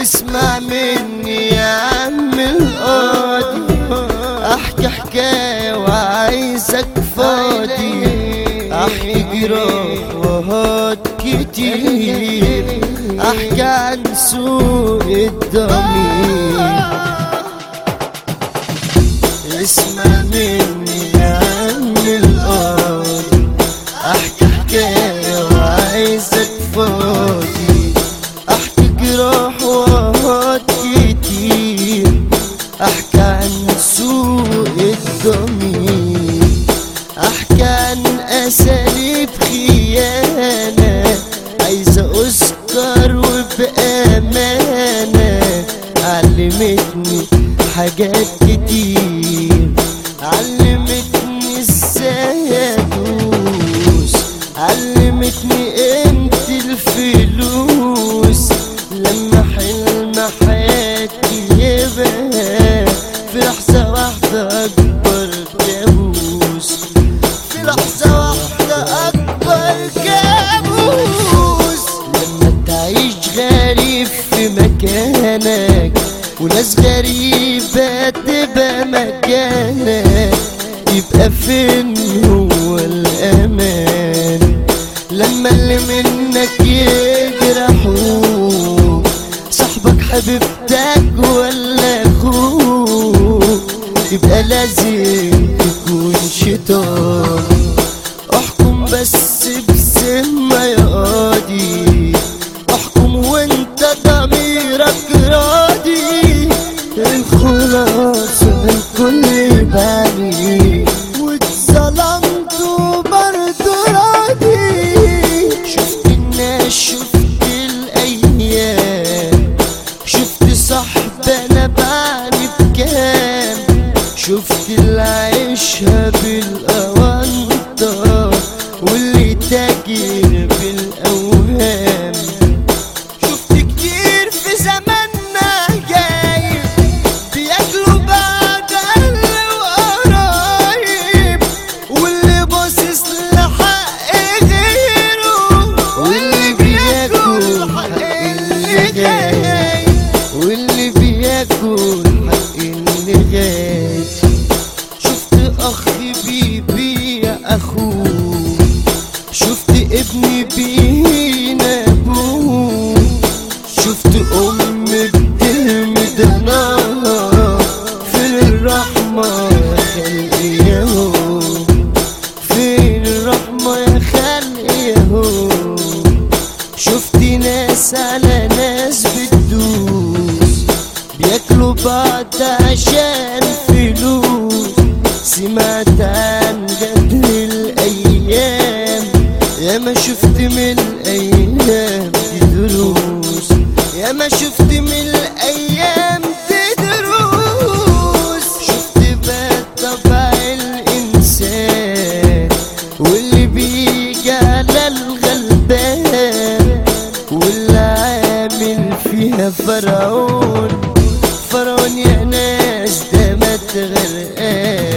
اسمع مني يا عم القاضي احكي حكاية وعايزك فاضي احكي جراح وهات كتير احكي عن سوء الضمير اسمع مني يا عم القاضي احكي حكاية وعايزك فاضي احكي جراح وهات كتير احكي عن سوء الضمير احكي عن اساليب خيانة عايزة اذكر وبامانة علمتني حاجات كتير علمتني ازاي ادوس علمتني قيمة الفلوس لما حلم حياتي يبقى في لحظة واحدة أكبر كابوس في لحظة واحدة أكبر كابوس لما تعيش غريب في مكانك وناس غريبة تبقى مكانك يبقى فين هو الأمان لما اللي منك يجرحوك صاحبك حبيبتك ولا اخوك يبقى لازم تكون شيطان احكم بس بسمة يا قاضي احكم وانت ضميرك راضي الخلاصة الكل باني واتظلمت وبرضه راضي شفت الناس شفت الايام شفت صاحب انا بعني بكام شفت اللي عايشها بالاونطه واللي تاجر بالاوهام شفت كتير في زماننا جاي بياكلوا بعد اهل وقرايب واللي باصص لحق غيره واللي بياكل حق اللي جاي واللي بياكل حق اللي جاي شفت اخ بيبيع اخوه شفت ابني بينا ابوه شفت ام بترمي دمها في الرحمة يا خلقي ياهو فين الرحمة يا خلقي ياهو شفت ناس على ناس بتدوس بياكلوا بعض عشان فلوس سمعت عن جدر الايام يا ما شفت من الايام دي دروس يا ما شفت من الايام دي دروس شفت بقى طبع الانسان واللي بيجي على الغلبان واللي عامل فيها فرعون فرعون يا ناس ده ما تغرقان